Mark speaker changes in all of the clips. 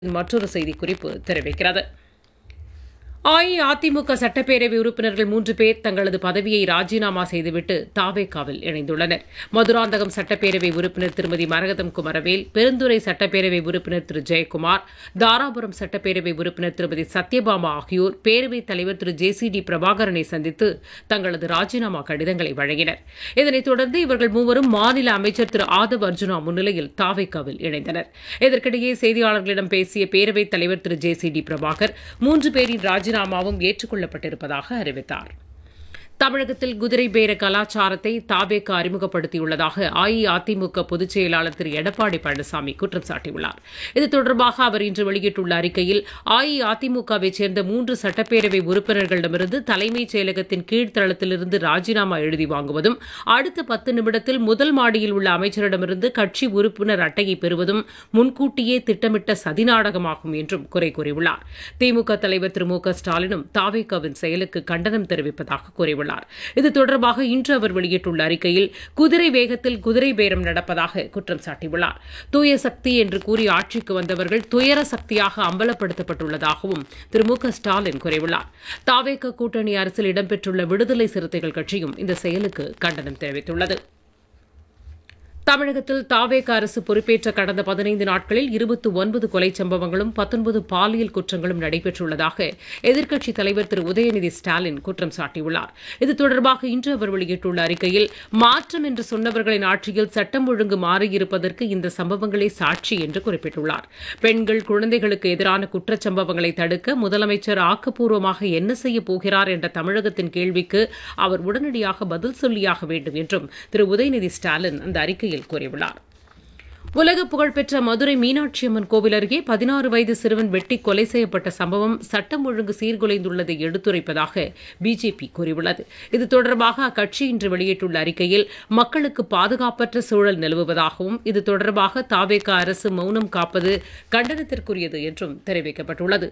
Speaker 1: மற்றொரு செய்திக்குறிப்பு தெரிவிக்கிறது அஇஅதிமுக சட்டப்பேரவை உறுப்பினர்கள் மூன்று பேர் தங்களது பதவியை ராஜினாமா செய்துவிட்டு தாவேக்காவில் இணைந்துள்ளனர் மதுராந்தகம் சட்டப்பேரவை உறுப்பினர் திருமதி மரகதம் குமரவேல் பெருந்துறை சட்டப்பேரவை உறுப்பினர் திரு ஜெயக்குமார் தாராபுரம் சட்டப்பேரவை உறுப்பினர் திருமதி சத்யபாமா ஆகியோர் பேரவைத் தலைவர் திரு ஜே சி டி பிரபாகரனை சந்தித்து தங்களது ராஜினாமா கடிதங்களை வழங்கினர் இதனைத் தொடர்ந்து இவர்கள் மூவரும் மாநில அமைச்சர் திரு ஆதவ் அர்ஜுனா முன்னிலையில் தாவேக்காவில் இணைந்தனர் இதற்கிடையே செய்தியாளர்களிடம் பேசிய பேரவைத் தலைவர் Thiru J C D Prabhakar மூன்று பேரின் ராஜினாமாவும் ஏற்றுக்கொள்ளப்பட்டிருப்பதாக அறிவித்தார் தமிழகத்தில் குதிரை பேர கலாச்சாரத்தை தாபேக அறிமுகப்படுத்தியுள்ளதாக அஇஅதிமுக பொதுச் செயலாளர் திரு எடப்பாடி பழனிசாமி குற்றம் சாட்டியுள்ளார் இது தொடர்பாக அவர் இன்று வெளியிட்டுள்ள அறிக்கையில் அஇஅதிமுகவைச் சேர்ந்த மூன்று சட்டப்பேரவை உறுப்பினர்களிடமிருந்து தலைமைச் செயலகத்தின் கீழ்த்தளத்திலிருந்து ராஜினாமா எழுதி வாங்குவதும் அடுத்த பத்து நிமிடத்தில் முதல் மாடியில் உள்ள அமைச்சரிடமிருந்து கட்சி உறுப்பினர் அட்டையை பெறுவதும் முன்கூட்டியே திட்டமிட்ட சதிநாடகமாகும் என்றும் குறை கூறியுள்ளார் திமுக தலைவர் திரு மு க ஸ்டாலினும் தாவேகாவின் செயலுக்கு கண்டனம் தெரிவிப்பதாக கூறியுள்ளார் இது தொடர்பாக இன்று அவர் வெளியிட்டுள்ள அறிக்கையில் குதிரை வேகத்தில் குதிரை பேரம் நடப்பதாக குற்றம் சாட்டியுள்ளார் தூய சக்தி என்று கூறி ஆட்சிக்கு வந்தவர்கள் துயர சக்தியாக அம்பலப்படுத்தப்பட்டுள்ளதாகவும் திரு மு க ஸ்டாலின் கூறியுள்ளார் தாவேக கூட்டணி அரசில் இடம்பெற்றுள்ள விடுதலை சிறுத்தைகள் கட்சியும் இந்த செயலுக்கு கண்டனம் தெரிவித்துள்ளது தமிழகத்தில் தாவேக அரசு பொறுப்பேற்ற கடந்த பதினைந்து நாட்களில் இருபத்தி ஒன்பது கொலை சம்பவங்களும் பத்தொன்பது பாலியல் குற்றங்களும் நடைபெற்றுள்ளதாக எதிர்க்கட்சித் தலைவர் திரு உதயநிதி ஸ்டாலின் குற்றம் சாட்டியுள்ளார் இது தொடர்பாக இன்று அவர் வெளியிட்டுள்ள அறிக்கையில் மாற்றம் என்று சொன்னவர்களின் ஆட்சியில் சட்டம் ஒழுங்கு மாறியிருப்பதற்கு இந்த சம்பவங்களே சாட்சி என்று குறிப்பிட்டுள்ளார் பெண்கள் குழந்தைகளுக்கு எதிரான குற்றச்சம்பவங்களை தடுக்க முதலமைச்சர் ஆக்கப்பூர்வமாக என்ன செய்யப் போகிறார் என்ற தமிழகத்தின் கேள்விக்கு அவர் உடனடியாக பதில் சொல்லியாக வேண்டும் என்றும் திரு உதயநிதி ஸ்டாலின் அந்த அறிக்கையில் அறிக்கையில் கூறியுள்ளார் உலக புகழ்பெற்ற மதுரை மீனாட்சி அம்மன் கோவில் அருகே பதினாறு வயது சிறுவன் வெட்டி கொலை செய்யப்பட்ட சம்பவம் சட்டம் ஒழுங்கு சீர்குலைந்துள்ளதை எடுத்துரைப்பதாக பிஜேபி கூறியுள்ளது இது தொடர்பாக அக்கட்சி இன்று வெளியிட்டுள்ள அறிக்கையில் மக்களுக்கு பாதுகாப்பற்ற சூழல் நிலவுவதாகவும் இது தொடர்பாக தாவேக அரசு மௌனம் காப்பது கண்டனத்திற்குரியது என்றும் தெரிவிக்கப்பட்டுள்ளது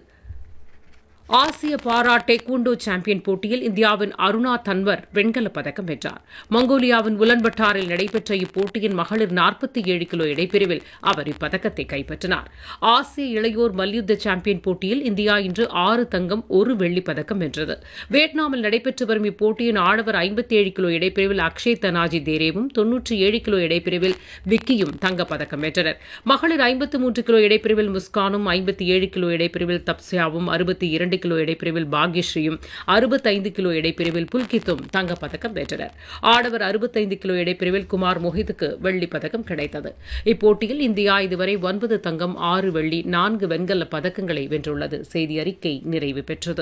Speaker 1: ஆசிய பாரா டேக்வுண்டோ சாம்பியன் போட்டியில் இந்தியாவின் அருணா தன்வர் வெண்கலப் பதக்கம் வென்றார் மங்கோலியாவின் உலன்பட்டாரில் நடைபெற்ற இப்போட்டியின் மகளிர் நாற்பத்தி ஏழு கிலோ இடைப்பிரிவில் அவர் இப்பதக்கத்தை கைப்பற்றினார் ஆசிய இளையோர் மல்யுத்த சாம்பியன் போட்டியில் இந்தியா இன்று ஆறு தங்கம் ஒரு வெள்ளிப் பதக்கம் வென்றது வியட்நாமில் நடைபெற்று வரும் இப்போட்டியின் ஆடவர் ஐம்பத்தி ஏழு கிலோ இடைப்பிரிவில் அக்ஷய் தனாஜி தேரேவும் தொன்னூற்றி ஏழு கிலோ இடைப்பிரிவில் விக்கியும் தங்கப்பதக்கம் வென்றனர் மகளிர் ஐம்பத்து மூன்று கிலோ இடைப்பிரிவில் முஸ்கானும் ஐம்பத்தி ஏழு கிலோ இடைப்பிரிவில் தப்சியாவும் அறுபத்தி இரண்டு கிலோ இடைப்பிரிவில் பாக்யஸ்ரீயும் அறுபத்தைந்து கிலோ இடைப்பிரிவில் புல்கித்தும் தங்கப்பதக்கம் வென்றனர் ஆடவர் அறுபத்தைந்து கிலோ இடைப்பிரிவில் குமார் மொஹித்துக்கு வெள்ளிப் பதக்கம் கிடைத்தது இப்போட்டியில் இந்தியா இதுவரை ஒன்பது தங்கம் ஆறு வெள்ளி நான்கு வெண்கல பதக்கங்களை வென்றுள்ளது செய்தி அறிக்கை நிறைவு பெற்றது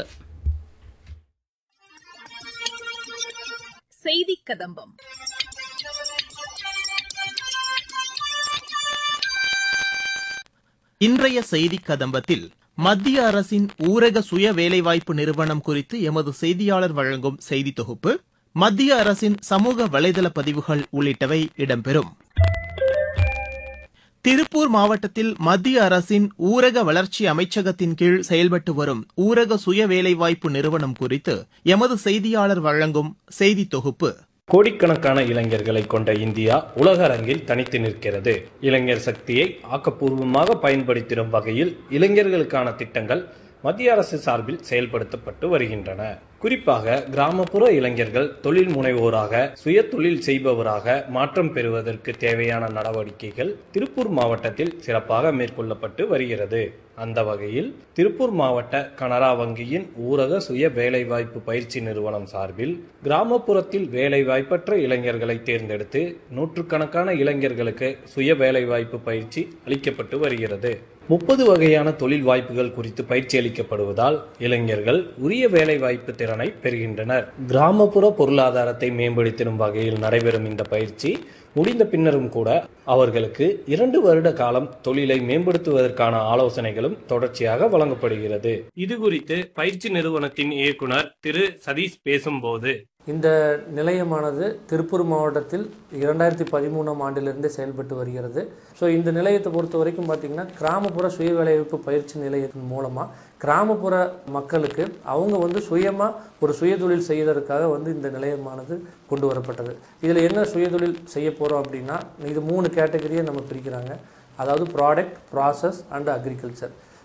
Speaker 2: செய்தி கதம்பம்
Speaker 3: இன்றைய செய்தி கதம்பத்தில் மத்திய அரசின் ஊரக சுய வேலைவாய்ப்பு நிறுவனம் குறித்து எமது செய்தியாளர் வழங்கும் செய்தி தொகுப்பு மத்திய அரசின் சமூக வலைதள பதிவுகள் உள்ளிட்டவை இடம்பெறும் திருப்பூர் மாவட்டத்தில் மத்திய அரசின் ஊரக வளர்ச்சி அமைச்சகத்தின் கீழ் செயல்பட்டு வரும் ஊரக சுய வேலைவாய்ப்பு நிறுவனம் குறித்து எமது செய்தியாளர் வழங்கும் செய்தி தொகுப்பு
Speaker 4: கோடிக்கணக்கான இளைஞர்களை கொண்ட இந்தியா உலக அரங்கில் தனித்து நிற்கிறது இளைஞர் சக்தியை ஆக்கப்பூர்வமாக பயன்படுத்திடும் வகையில் இளைஞர்களுக்கான திட்டங்கள் மத்திய அரசு சார்பில் செயல்படுத்தப்பட்டு வருகின்றன குறிப்பாக கிராமப்புற இளைஞர்கள் தொழில் முனைவோராக சுய தொழில் செய்பவராக மாற்றம் பெறுவதற்கு தேவையான நடவடிக்கைகள் திருப்பூர் மாவட்டத்தில் சிறப்பாக மேற்கொள்ளப்பட்டு வருகிறது அந்த வகையில் திருப்பூர் மாவட்ட கனரா வங்கியின் ஊரக சுய வேலைவாய்ப்பு பயிற்சி நிறுவனம் சார்பில் கிராமப்புறத்தில் வேலைவாய்ப்பற்ற இளைஞர்களை தேர்ந்தெடுத்து நூற்றுக்கணக்கான இளைஞர்களுக்கு சுய வேலைவாய்ப்பு பயிற்சி அளிக்கப்பட்டு வருகிறது முப்பது வகையான தொழில் வாய்ப்புகள் குறித்து பயிற்சி அளிக்கப்படுவதால் இளைஞர்கள் உரிய வேலைவாய்ப்பு திறனை பெறுகின்றனர் கிராமப்புற பொருளாதாரத்தை மேம்படுத்திடும் வகையில் நடைபெறும் இந்த பயிற்சி முடிந்த பின்னரும் கூட அவர்களுக்கு இரண்டு வருட காலம் தொழிலை மேம்படுத்துவதற்கான ஆலோசனைகளும் தொடர்ச்சியாக வழங்கப்படுகிறது இது குறித்து பயிற்சி நிறுவனத்தின் இயக்குனர் திரு சதீஷ் பேசும்போது
Speaker 5: இந்த நிலையமானது திருப்பூர் மாவட்டத்தில் இரண்டாயிரத்தி பதிமூணாம் ஆண்டிலிருந்தே செயல்பட்டு வருகிறது ஸோ இந்த நிலையத்தை பொறுத்த வரைக்கும் பார்த்திங்கன்னா கிராமப்புற சுய வேலைவாய்ப்பு பயிற்சி நிலையத்தின் மூலமாக கிராமப்புற மக்களுக்கு அவங்க வந்து சுயமாக ஒரு சுயதொழில் செய்வதற்காக வந்து இந்த நிலையமானது கொண்டு வரப்பட்டது இதில் என்ன சுயதொழில் செய்ய போகிறோம் அப்படின்னா இது மூணு கேட்டகரியை நம்ம பிரிக்கிறாங்க அதாவது ப்ராடக்ட் ப்ராசஸ் அண்ட் அக்ரிகல்ச்சர்